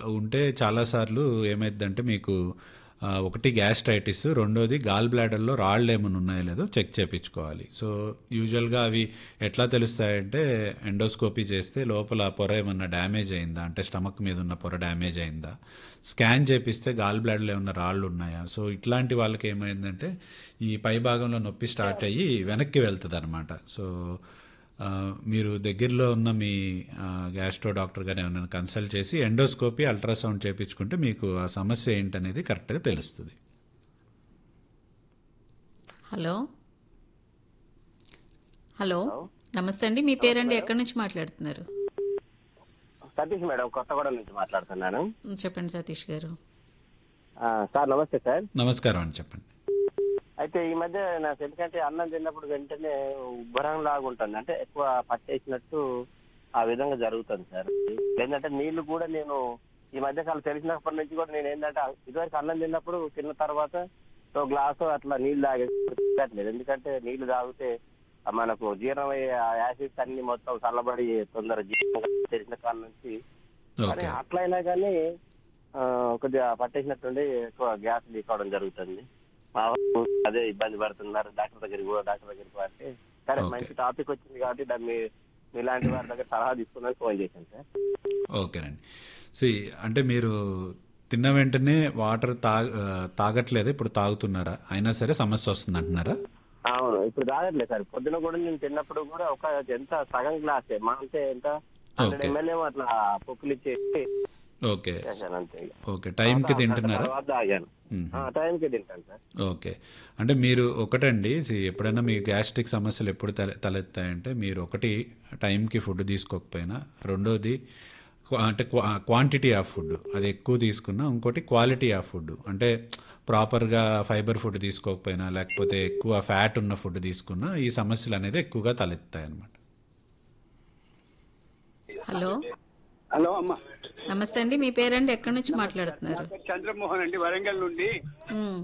ఉంటే చాలాసార్లు ఏమైందంటే మీకు ఆ, ఒకటి గ్యాస్ట్రైటిస్ రెండోది గాల్ బ్లాడర్లో రాళ్ళు ఏమైనా ఉన్నాయో లేదో చెక్ చేయించుకోవాలి సో యూజువల్గా అవి ఎట్లా తెలుస్తాయంటే ఎండోస్కోపీ చేస్తే లోపల పొర ఏమన్నా డ్యామేజ్ అయిందా అంటే స్టమక్ మీద ఉన్న పొర డ్యామేజ్ అయిందా స్కాన్ చేపిస్తే గాల్ బ్లాడర్లో ఏమన్నా రాళ్ళు ఉన్నాయా సో ఇట్లాంటి వాళ్ళకి ఏమైందంటే ఈ పై భాగంలో నొప్పి స్టార్ట్ అయ్యి వెనక్కి వెళ్తుంది అనమాట సో ఆ, మీరు దగ్గరలో ఉన్న మీ గ్యాస్ట్రో డాక్టర్ గారు ఏమైనా కన్సల్ట్ చేసి ఎండోస్కోపీ అల్ట్రాసౌండ్ చేయించుకుంటే మీకు ఆ సమస్య ఏంటనేది కరెక్ట్గా తెలుస్తుంది హలో హలో నమస్తే అండి మీ పేరండి ఎక్కడి నుంచి మాట్లాడుతున్నారు సతీష్ మేడం కొత్తగూడెం నుంచి మాట్లాడుతున్నాను ఉమ్, చెప్పండి సతీష్ గారు ఆ, సార్ నమస్తే సార్ నమస్కారం అని చెప్పండి అయితే ఈ మధ్య నాకు ఎందుకంటే అన్నం తిన్నప్పుడు వెంటనే ఉబ్బరం లాగా ఉంటుంది అంటే ఎక్కువ పట్టేసినట్టు ఆ విధంగా జరుగుతుంది సార్ ఏంటంటే నీళ్లు కూడా నేను ఈ మధ్య కాలం తెలిసినప్పటి నుంచి కూడా నేను ఏంటంటే ఇదివరకు అన్నం తిన్నప్పుడు తిన్న తర్వాత ఒక గ్లాసు అట్లా నీళ్లు తాగేది ఎందుకంటే నీళ్లు తాగితే ఆ మనకు జీర్ణమయ్యే యాసిడ్స్ అన్ని మొత్తం చల్లబడి తొందర జీర్ణం తెలిసిన కాలం నుంచి కానీ ఓకే అట్లయినా కానీ ఆ, కొద్దిగా పట్టేసినట్టుండి ఎక్కువ గ్యాస్ లీక్ అవడం జరుగుతుంది మా వాళ్ళు అదే ఇబ్బంది పడుతున్నారు డాక్టర్ దగ్గరికి కూడా డాక్టర్ దగ్గరికి అంటే సరే Okay. మంచి టాపిక్ వచ్చింది కాబట్టి దాన్ని మీ మీలాంటి వారి దగ్గర సలహా తీసుకున్నాను ఫోన్ చేశాను సార్ ఓకేనండి సి అంటే మీరు తిన్న వెంటనే వాటర్ తా ఆ, తాగట్లేదు ఇప్పుడు తాగుతున్నారా అయినా సరే సమస్య వస్తుంది అంటున్నారా అవును ఇప్పుడు తాగట్లేదు సార్ పొద్దున కూడా నేను తిన్నప్పుడు కూడా ఒక ఎంత సగం గ్లాస్ మా అంటే ఎంత హండ్రెడ్ Okay. ఎంఎల్ ఏమో అట్లా పొక్కులు ఇచ్చేసి ఓకే చేశాను అంతే ఇక. ఓకే టైంకి తింటున్నారా తర్వాత తాగాను మ్మ్. ఆ, టైంకి తింటాను సార్ ఓకే అంటే మీరు ఒకటండి see, ఎప్పుడైనా మీ గ్యాస్ట్రిక్ సమస్యలు ఎప్పుడు తల తలెత్తాయంటే మీరు ఒకటి టైంకి ఫుడ్ తీసుకోకపోయినా రెండోది క్వా- అంటే క్వాంటిటీ ఆఫ్ ఫుడ్ అది ఎక్కువ తీసుకున్నా ఇంకోటి క్వాలిటీ ఆఫ్ ఫుడ్ అంటే ప్రాపర్గా ఫైబర్ ఫుడ్ తీసుకోకపోయినా లేకపోతే ఎక్కువ ఫ్యాట్ ఉన్న ఫుడ్ తీసుకున్నా ఈ సమస్యలు అనేది ఎక్కువగా తలెత్తాయి అనమాట హలో హలో అమ్మ నమస్తే అండి మీ పేరండి ఎక్కడి నుంచి మాట్లాడుతున్నారు చంద్రమోహన్ అండి వరంగల్ నుండి ఉమ్,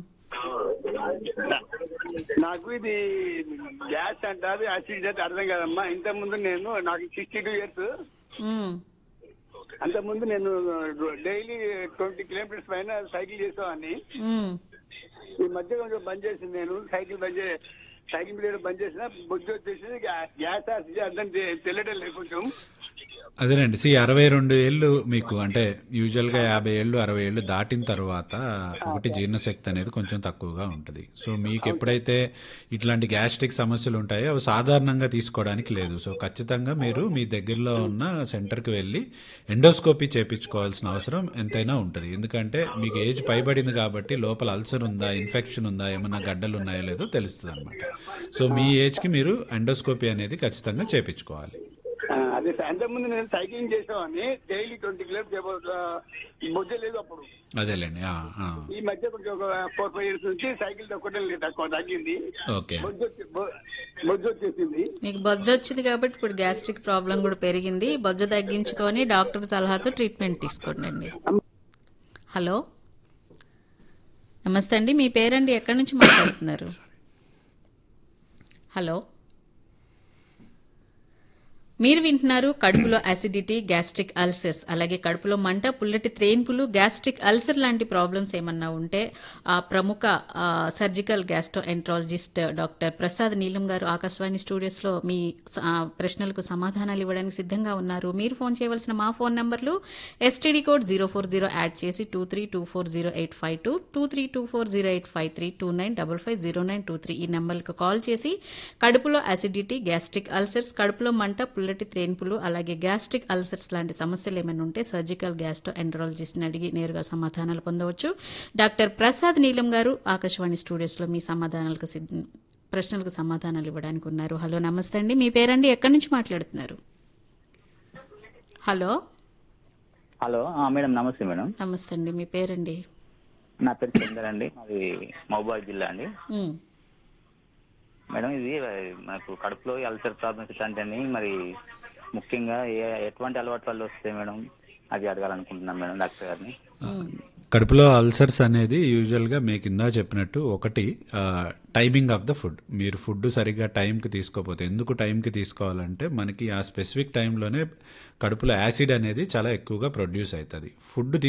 నాకు ఇది గ్యాస్ అంటారు యాసిడ్ అంటే అర్థం కాదమ్మా ఇంత ముందు నేను నాకు సిక్స్టీ టూ ఇయర్స్ ఉమ్, అంత ముందు నేను డైలీ ట్వంటీ కిలోమీటర్స్ పైన సైకిల్ చేసేవాడిని ఉమ్. ఈ మధ్య కొంచెం బంద్ చేసింది నేను సైకిల్ బంద్ చే సైకిల్ మీద బంద్ చేసిన బొజ్జు వచ్చేసి గ్యా- గ్యాస్ యాసిడ్ అర్థం తె- తెలియడం లేదు కొంచెం అదేనండి సి అరవై రెండు ఏళ్ళు మీకు అంటే యూజువల్గా యాభై ఏళ్ళు అరవై ఏళ్ళు దాటిన తర్వాత ఒకటి జీర్ణశక్తి అనేది కొంచెం తక్కువగా ఉంటుంది సో మీకు ఎప్పుడైతే ఇట్లాంటి గ్యాస్ట్రిక్ సమస్యలు ఉంటాయో అవి సాధారణంగా తీసుకోవడానికి లేదు సో ఖచ్చితంగా మీరు మీ దగ్గరలో ఉన్న సెంటర్కి వెళ్ళి ఎండోస్కోపీ చేపించుకోవాల్సిన అవసరం ఎంతైనా ఉంటుంది ఎందుకంటే మీకు ఏజ్ పైబడింది కాబట్టి లోపల అల్సర్ ఉందా ఇన్ఫెక్షన్ ఉందా ఏమన్నా గడ్డలు ఉన్నాయో లేదో తెలుస్తుంది అనమాట సో మీ ఏజ్కి మీరు ఎండోస్కోపీ అనేది ఖచ్చితంగా చేపించుకోవాలి ఆ, అదే సార్. అంత ముందు నేను సైక్లింగ్ చేసేవాడిని డైలీ ట్వంటీ కిలోమీటర్స్ బొజ్జ లేదు అప్పుడు అదేలేండి ఆ, ఆ. ఈ మధ్య కొంచెం ఒక ఫోర్ ఫైవ్ ఇయర్స్ నుంచి సైకిల్ తొక్కడం లేదు తక్కువ తగ్గింది ఓకే బొజ్జు వచ్చి- బొ- బొజ్జు వచ్చేసింది మీకు బొజ్జు వచ్చింది కాబట్టి ఇప్పుడు గ్యాస్ట్రిక్ ప్రాబ్లం కూడా పెరిగింది బొజ్జు తగ్గించుకొని డాక్టర్ సలహాతో ట్రీట్మెంట్ తీసుకోండి హలో నమస్తే అండి మీ పేరండి ఎక్కడి నుంచి మాట్లాడుతున్నారు హలో మీరు వింటున్నారు కడుపులో అసిడిటీ గ్యాస్ట్రిక్ అల్సర్స్ అలాగే కడుపులో మంట పుల్లటి త్రేన్పులు గ్యాస్ట్రిక్ అల్సర్ లాంటి ప్రాబ్లమ్స్ ఏమన్నా ఉంటే ఆ ప్రముఖ ఆ, surgical gastroenterologist doctor Prasad Neelam గారు ఆకాశవాణి స్టూడియోస్లో మీ స- ఆ, ప్రశ్నలకు సమాధానాలు ఇవ్వడానికి సిద్ధంగా ఉన్నారు మీరు ఫోన్ చేయవలసిన మా ఫోన్ నంబర్లు STD code zero four zero add చేసి two three two four zero eight five two two three two four zero eight five three two nine double five zero nine two three ఈ నెంబర్లకు call చేసి కడుపులో acidity gastric ulcers కడుపులో మంట పుల్లటి త్రేన్పులు అలాగే gastric ulcers లాంటి సమస్యలు ఏమైనా ఉంటే సర్జికల్ గ్యాస్ట్రో ఎండ్రాలజిస్ట్ని అడిగి నేరుగా సమాధానాలు పొందవచ్చు డాక్టర్ ప్రసాద్ నీలం గారు ఆకాశవాణి స్టూడియోస్లో మీ సమాధానాలకు సిద్ధ ప్రశ్నలకు సమాధానాలు ఇవ్వడానికి ఉన్నారు హలో నమస్తే అండి మీ పేరండి ఎక్కడి నుంచి మాట్లాడుతున్నారు హలో హలో ఆ, మేడం నమస్తే మేడం నమస్తే అండి మీ పేరండి నా పేరు చందర్ అండి అది మహబూబాద్ జిల్లా అండి ఉమ్, మేడం ఇది ఆ, మనకు కడుపులో అల్సర్ ప్రాబ్లమ్స్ అంటే మరి ముఖ్యంగా ఏ ఎటువంటి అలవాటు వల్ల వస్తాయి మేడం అది అడగాలనుకుంటున్నాను మేడం డాక్టర్ గారిని కడుపులో అల్సర్స్ అనేది యూజువల్గా మీకు ఇందా చెప్పినట్టు ఒకటి టైమింగ్ ఆఫ్ ద ఫుడ్ మీరు ఫుడ్ సరిగ్గా టైంకి తీసుకోకపోతే ఎందుకు టైంకి తీసుకోవాలంటే మనకి ఆ స్పెసిఫిక్ టైంలోనే కడుపులో యాసిడ్ అనేది చాలా ఎక్కువగా ప్రొడ్యూస్ అవుతుంది ఫుడ్